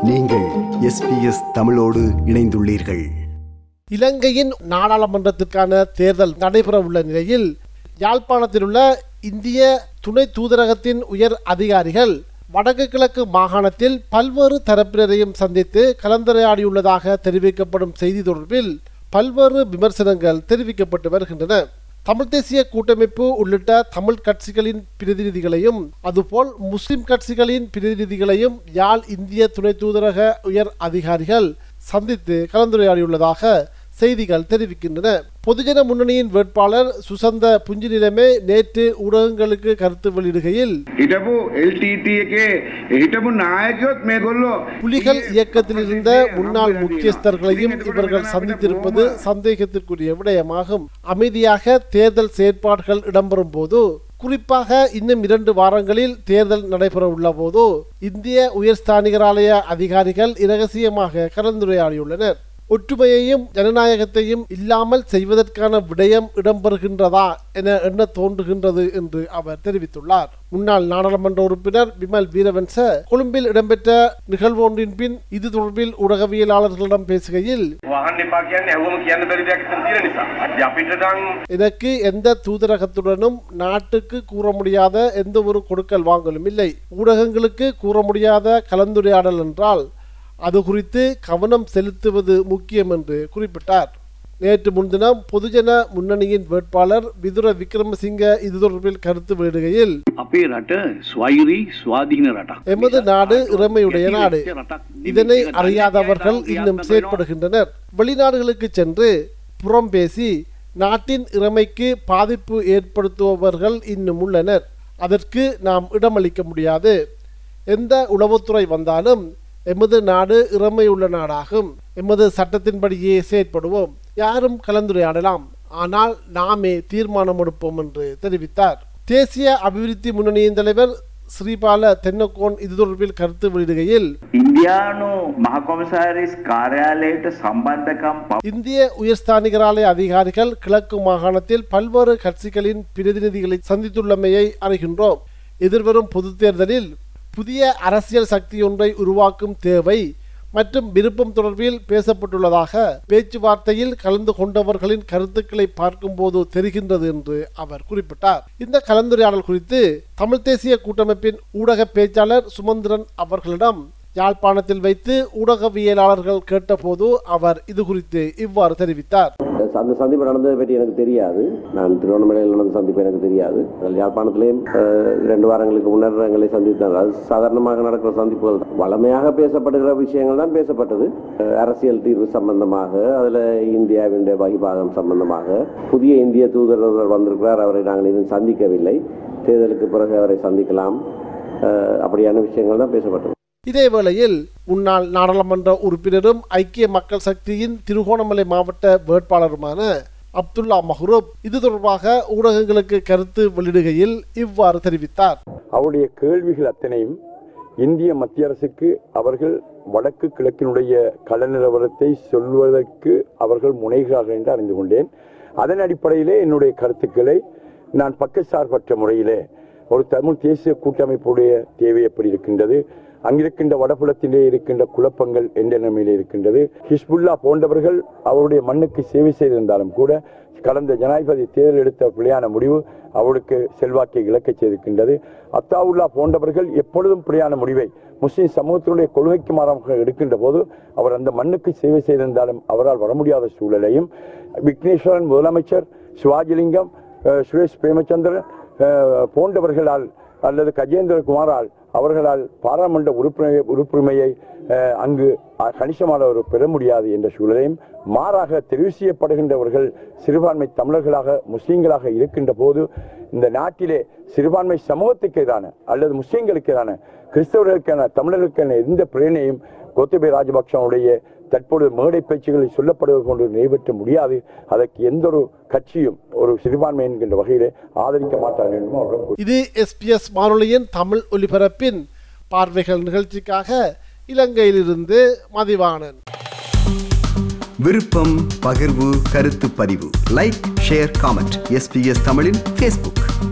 நீங்கள் எஸ்பிஎஸ் தமிழோடு இணைந்துள்ளீர்கள் இலங்கையின் நாடாளுமன்றத்திற்கான தேர்தல் நடைபெறவுள்ள நிலையில் யாழ்ப்பாணத்தில் உள்ள இந்திய துணை தூதரகத்தின் உயர் அதிகாரிகள் வடக்கு கிழக்கு மாகாணத்தில் பல்வேறு தரப்பினரையும் சந்தித்து கலந்துரையாடியுள்ளதாக தெரிவிக்கப்படும் செய்தி தொடர்பில் பல்வேறு விமர்சனங்கள் தெரிவிக்கப்பட்டு வருகின்றன தமிழ் தேசிய கூட்டமைப்பு உள்ளிட்ட தமிழ் கட்சிகளின் பிரதிநிதிகளையும் அதுபோல் முஸ்லிம் கட்சிகளின் பிரதிநிதிகளையும் யாழ் இந்திய துணை தூதரக உயர் அதிகாரிகள் சந்தித்து கலந்துரையாடியுள்ளதாக செய்திகள் தெரிவிக்கின்றன பொதுஜன முன்னணியின் வேட்பாளர் சுசந்த புஞ்சிநிலமே நேற்று ஊடகங்களுக்கு கருத்து வெளியிடுகையில் හිටපු LTT එකේ හිටපු නායකයොත් මේගොල්ලෝ புலிகள் இயக்கத்தில் இருந்த முன்னாள் முக்கியஸ்தர்களையும் இவர்கள் சந்தித்திருப்பது சந்தேகத்திற்குரிய விடயமாகும் அமைதியாக தேர்தல் செயற்பாடுகள் இடம்பெறும் போது குறிப்பாக இன்னும் இரண்டு வாரங்களில் தேர்தல் நடைபெற உள்ள போது இந்திய உயர்ஸ்தானிகராலய அதிகாரிகள் இரகசியமாக கலந்துரையாடியுள்ளனர் ஒற்றுமையையும் ஜனநாயகத்தையும் இல்லாமல் செய்வதற்கான விடயம் இடம்பெறுகின்றதா என எண்ண தோன்றுகின்றது என்று அவர் தெரிவித்துள்ளார் முன்னாள் நாடாளுமன்ற உறுப்பினர் விமல் வீரவன்ச கொழும்பில் இடம்பெற்ற நிகழ்வு ஒன்றின் பின் இது தொடர்பில் ஊடகவியலாளர்களிடம் பேசுகையில் වහන්න එපා කියන්නේ ඇහුවම කියන්න බැරි දෙයක් එතන තියෙන නිසා. ඉතින් අපිට නම් எனக்கு எந்த தூதரகத்துடனும் நாட்டுக்கு கூற முடியாத எந்த ஒரு கொடுக்கல் வாங்கலும் இல்லை ஊடகங்களுக்கு கூற முடியாத கலந்துரையாடல் என்றால் அது குறித்து கவனம் செலுத்துவது முக்கியம் என்று குறிப்பிட்டார் நேற்று முன்தினம் பொதுஜன முன்னணியின் வேட்பாளர் விதுர விக்ரமசிங்க இது தொடர்பில் கருத்து வெளியிடுகையில் අපේ රට ස්වෛරී ස්වාධීන රටක්. எமது நாடு இறைமையுடைய நாடு இதனை அறியாதவர்கள் இன்னும் செயற்படுகின்றனர் வெளிநாடுகளுக்கு சென்று புறம் பேசி நாட்டின் இறைமைக்கு பாதிப்பு ஏற்படுத்துபவர்கள் இன்னும் உள்ளனர் அதற்கு நாம் இடமளிக்க முடியாது எந்த உளவுத்துறை வந்தாலும் எமது நாடு இறைமையுள்ள நாடாகும் எமது சட்டத்தின்படியே செயற்படுவோம் யாரும் கலந்துரையாடலாம் ஆனால் நாமே தீர்மானம் எடுப்போம் என்று தெரிவித்தார் தேசிய அபிவிருத்தி முன்னணியின் தலைவர் ஸ்ரீபால தென்னக்கோன் இது தொடர்பில் கருத்து வெளியிடுகையில் ඉන්දයානු මහකොමසාරිස් කාර්යාලයට සම්බන්ධකම් පව இந்திய உயர்ஸ்தானிகராலய அதிகாரிகள் கிழக்கு மாகாணத்தில் பல்வேறு கட்சிகளின் பிரதிநிதிகளை சந்தித்துள்ளமையை அறிகின்றோம் எதிர்வரும் பொதுத் தேர்தலில் புதிய அரசியல் சக்தி ஒன்றை உருவாக்கும் தேவை மற்றும் விருப்பம் தொடர்பில் பேசப்பட்டுள்ளதாக பேச்சுவார்த்தையில் கலந்து கொண்டவர்களின் கருத்துக்களை பார்க்கும்போது தெரிகின்றது என்று அவர் குறிப்பிட்டார் இந்த கலந்துரையாடல் குறித்து தமிழ் தேசிய கூட்டமைப்பின் ஊடக பேச்சாளர் சுமந்திரன் அவர்களிடம் யாழ்ப்பாணத்தில் வைத்து ஊடகவியலாளர்கள் கேட்டபோது அவர் இது குறித்து இவ்வாறு தெரிவித்தார் அந்த சந்திப்பு நடந்ததை பற்றி எனக்கு தெரியாது நான் திருவண்ணாமலையில் நடந்த சந்திப்பு எனக்கு தெரியாது அதில் யாழ்ப்பாணத்திலேயும் அஹ், இரண்டு வாரங்களுக்கு முன்னர் எங்களை சந்தித்தார் அது சாதாரணமாக நடக்கிற சந்திப்புகள் தான் வளமையாக பேசப்படுகிற விஷயங்கள் தான் பேசப்பட்டது அஹ், அரசியல் தீர்வு சம்பந்தமாக அதில் இந்தியாவின் வகிபாகம் சம்பந்தமாக புதிய இந்திய தூதர் ஒருவர் வந்திருக்கிறார் அவரை நாங்கள் இன்னும் சந்திக்கவில்லை தேர்தலுக்கு பிறகு அவரை சந்திக்கலாம் அஹ், அப்படியான விஷயங்கள் தான் பேசப்பட்டது இதேவேளையில் முன்னாள் நாடாளுமன்ற உறுப்பினரும் ஐக்கிய மக்கள் சக்தியின் திருகோணமலை மாவட்ட வேட்பாளருமான அப்துல்லா மஹ்ரூப் இது தொடர்பாக ஊடகங்களுக்கு கருத்து வெளியிடுகையில் இவ்வாறு தெரிவித்தார் அவருடைய கேள்விகள் அத்தனையும் இந்திய மத்திய அரசுக்கு அவர்கள் வடக்கு கிழக்கினுடைய கள நிலவரத்தை சொல்வதற்கு அவர்கள் முனைகிறார்கள் என்று அறிந்து கொண்டேன் அதன் அடிப்படையிலே என்னுடைய கருத்துக்களை நான் பக்கச்சார்பற்ற முறையிலே ஒரு தமிழ் தேசிய கூட்டமைப்புடைய தேவை எப்படி இருக்கின்றது அங்கிருக்கின்ற வடபுலத்திலே இருக்கின்ற குழப்பங்கள் எந்த நிலைமையிலே இருக்கின்றது ஹிஸ்புல்லா போன்றவர்கள் அவருடைய மண்ணுக்கு சேவை செய்திருந்தாலும் கூட கடந்த ஜனாதிபதி தேர்தல் எடுத்த பிழையான முடிவு அவருக்கு செல்வாக்கை இழக்கச் செய்திருக்கின்றது அத்தாவுல்லா போன்றவர்கள் எப்பொழுதும் பிழையான முடிவை முஸ்லிம் சமூகத்தினுடைய கொள்கைக்கு மாறாக எடுக்கின்ற போது அவர் அந்த மண்ணுக்கு சேவை செய்திருந்தாலும் அவரால் வர முடியாத சூழலையும் விக்னேஸ்வரன் முதலமைச்சர் சிவாஜிலிங்கம் அஹ், சுரேஷ் பிரேமச்சந்திரன் அஹ், போன்றவர்களால் அல்லது கஜேந்திர குமாரால் அவர்களால் பாராளுமன்ற உறுப்பினர் உறுப்புரிமையை அஹ், அங்கு அஹ், கணிசமானவர் பெற முடியாது என்ற சூழலையும் மாறாக தெரிவு செய்யப்படுகின்றவர்கள் சிறுபான்மை தமிழர்களாக முஸ்லீம்களாக இருக்கின்ற போது இந்த நாட்டிலே சிறுபான்மை சமூகத்துக்கு எதிரான அல்லது முஸ்லீம்களுக்கு எதிரான கிறிஸ்தவர்களுக்கான தமிழர்களுக்கான எந்த பிரேனையும் கோத்தபய ராஜபக்சனுடைய தற்போது மேடை பேச்சுகளில் சொல்லப்படுவது போன்று நிறைவேற்ற முடியாது அதற்கு எந்த ஒரு கட்சியும் ஒரு சிறுபான்மை என்கின்ற வகையிலே ஆதரிக்க மாட்டார்கள் என்றும் அவர்கள் கூறினார். இது எஸ்பிஎஸ் வானொலியின் தமிழ் ஒலிபரப்பின் பார்வைகள் நிகழ்ச்சிக்காக இலங்கையிலிருந்து மதிவாணன் விருப்பம் பகிர்வு கருத்து பதிவு லைக் ஷேர் காமெண்ட் எஸ்பிஎஸ் தமிழின் ஃபேஸ்புக்